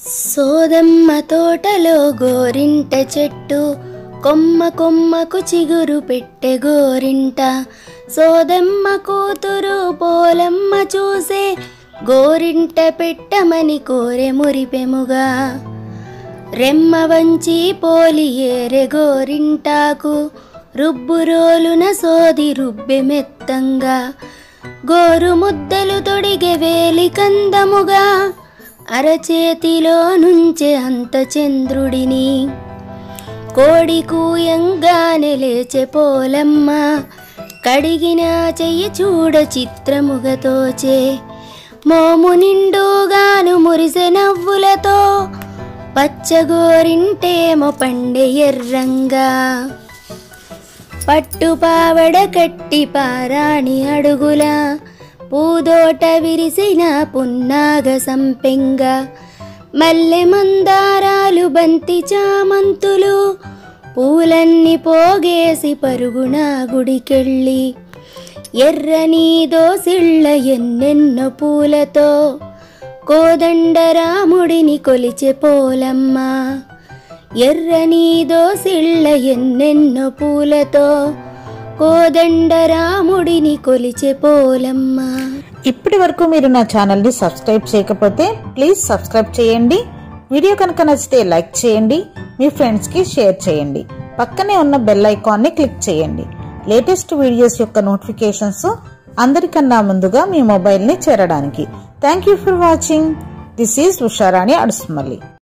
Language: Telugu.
సోదమ్మ తోటలో గోరింట చెట్టు కొమ్మ కొమ్మకు చిగురు పెట్టె గోరింట సోదమ్మ కూతురు పోలమ్మ చూసే గోరింట పెట్టమని కోరె మురిపెముగా రెమ్మ వంచి పోలి ఏరె గోరింటాకు రుబ్బురోలున సోది రుబ్బె మెత్తంగా గోరు ముద్దలు తొడిగె వేలి కందముగా అరచేతిలో నుంచే అంత చంద్రుడిని కోడి కూయంగానే లేచె పోలమ్మ కడిగిన చెయ్యి చూడ చిత్రముగ తోచే మోము నిండుగాను మురిసె నవ్వులతో పచ్చగోరింటేమో పండె ఎర్రంగా పట్టు పావడ కట్టి పారాణి అడుగుల పూదోట విరిసిన పున్నాగ సంపెంగ మల్లె మందారాలు బంతి చామంతులు పూలన్నీ పోగేసి పరుగున గుడికెళ్ళి ఎర్రని దోసిళ్ళ ఎన్నెన్నో పూలతో కోదండరాముడిని కొలిచె పోలమ్మ ఎర్రని దోసిళ్ళ ఎన్నెన్నో పూలతో కోదండరాముడిని కొలిచె పోలమ్మ ఇప్పటి వరకు మీరు నా ఛానల్ని సబ్స్క్రైబ్ చేయకపోతే ప్లీజ్ సబ్స్క్రైబ్ చేయండి వీడియో కనుక నచ్చితే లైక్ చేయండి మీ ఫ్రెండ్స్కి షేర్ చేయండి పక్కనే ఉన్న బెల్ ఐకాన్ని క్లిక్ చేయండి లేటెస్ట్ వీడియోస్ యొక్క నోటిఫికేషన్స్ అందరికన్నా ముందుగా మీ మొబైల్ని చేరడానికి thank you for watching this is Usharani Adusumalli